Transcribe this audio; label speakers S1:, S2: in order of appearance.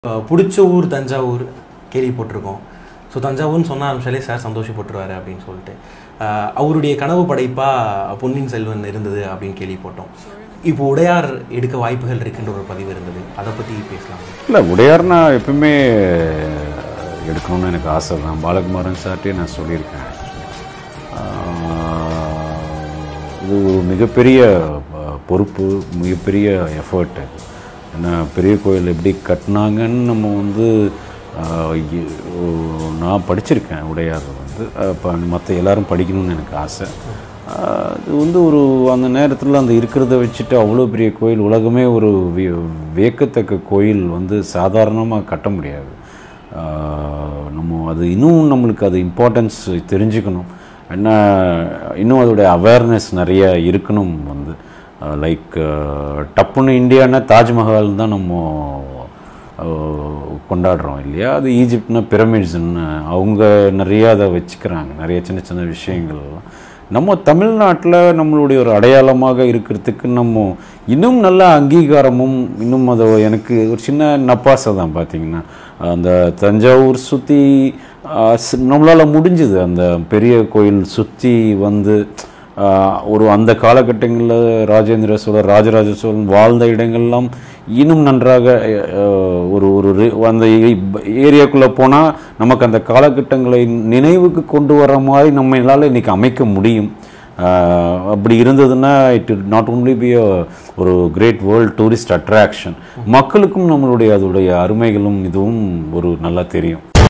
S1: அஹ் பிடிச்ச ஊர் தஞ்சாவூர் கேள்விப்பட்டிருக்கோம் ஸோ தஞ்சாவூர்னு சொன்ன ஆரம்பிச்சாலே சார் சந்தோஷப்பட்டுருவாரு அப்படின்னு சொல்லிட்டு அஹ் அவருடைய கனவு படைப்பாக பொன்னியின் செல்வன் இருந்தது அப்படின்னு கேள்விப்பட்டோம் இப்போ உடையார் எடுக்க வாய்ப்புகள் இருக்குன்ற ஒரு பதிவு இருந்தது அதை பற்றி பேசலாம்
S2: இல்லை உடையார் நான் எப்பவுமே எடுக்கணும்னு எனக்கு ஆசை தான் பாலகுமாரன் சார்ட்டே நான் சொல்லியிருக்கேன் ஆஹ் இது ஒரு மிகப்பெரிய அஹ், பொறுப்பு மிகப்பெரிய எஃபர்ட்டு ஏன்னா பெரிய கோயில் எப்படி கட்டினாங்கன்னு நம்ம வந்து ஆஹ், இ- ஓ- நான் படிச்சிருக்கேன் உடையார் வந்து இப்போ மற்ற எல்லாரும் படிக்கணும்னு எனக்கு ஆசை ஆஹ், இது வந்து ஒரு அந்த நேரத்தில் அந்த இருக்கிறத வச்சுட்டு அவ்வளோ பெரிய கோயில் உலகமே ஒரு வி- வியக்கத்தக்க கோயில் வந்து சாதாரணமாக கட்ட முடியாது ஆஹ், நம்ம அது இன்னும் நம்மளுக்கு அது இம்பார்ட்டன்ஸ் தெரிஞ்சுக்கணும் என்ன இன்னும் அதோடைய அவேர்னஸ் நிறைய இருக்கணும் வந்து லைக் டப்புன்னு இந்தியானா தாஜ்மஹால் தான் நம்ம ஆஹ், கொண்டாடுறோம் இல்லையா அது ஈஜிப்ட்னா பிரமிட்ஸ்ன்னு அவங்க நிறைய அதை வச்சுக்கிறாங்க நிறைய சின்ன சின்ன விஷயங்கள்லாம் நம்ம தமிழ்நாட்டில் நம்மளுடைய ஒரு அடையாளமாக இருக்கிறதுக்கு நம்ம இன்னும் நல்ல அங்கீகாரமும் இன்னும் அதை எனக்கு ஒரு சின்ன நப்பாசை தான் பார்த்தீங்கன்னா அந்த தஞ்சாவூர் சுற்றி நம்மளால் முடிஞ்சுது அந்த பெரிய கோயில் சுற்றி வந்து ஆஹ், ஒரு அந்த காலகட்டங்களில் ராஜேந்திர சோழர் ராஜராஜ சோழன் வாழ்ந்த இடங்கள்லாம் இன்னும் நன்றாக ஆஹ், ஒரு ஒரு ரி- அந்த ஏரியாக்குள்ளே போனால் நமக்கு அந்த காலகட்டங்களை நினைவுக்கு கொண்டு வர மாதிரி நம்மளால் இன்னைக்கு அமைக்க முடியும் ஆஹ், அப்படி இருந்ததுன்னா இட் நாட் ஒன்லி பி ஒரு கிரேட் வேர்ல்ட் டூரிஸ்ட் அட்ராக்ஷன் மக்களுக்கும் நம்மளுடைய அதோடைய அருமைகளும் இதுவும் ஒரு நல்லா தெரியும்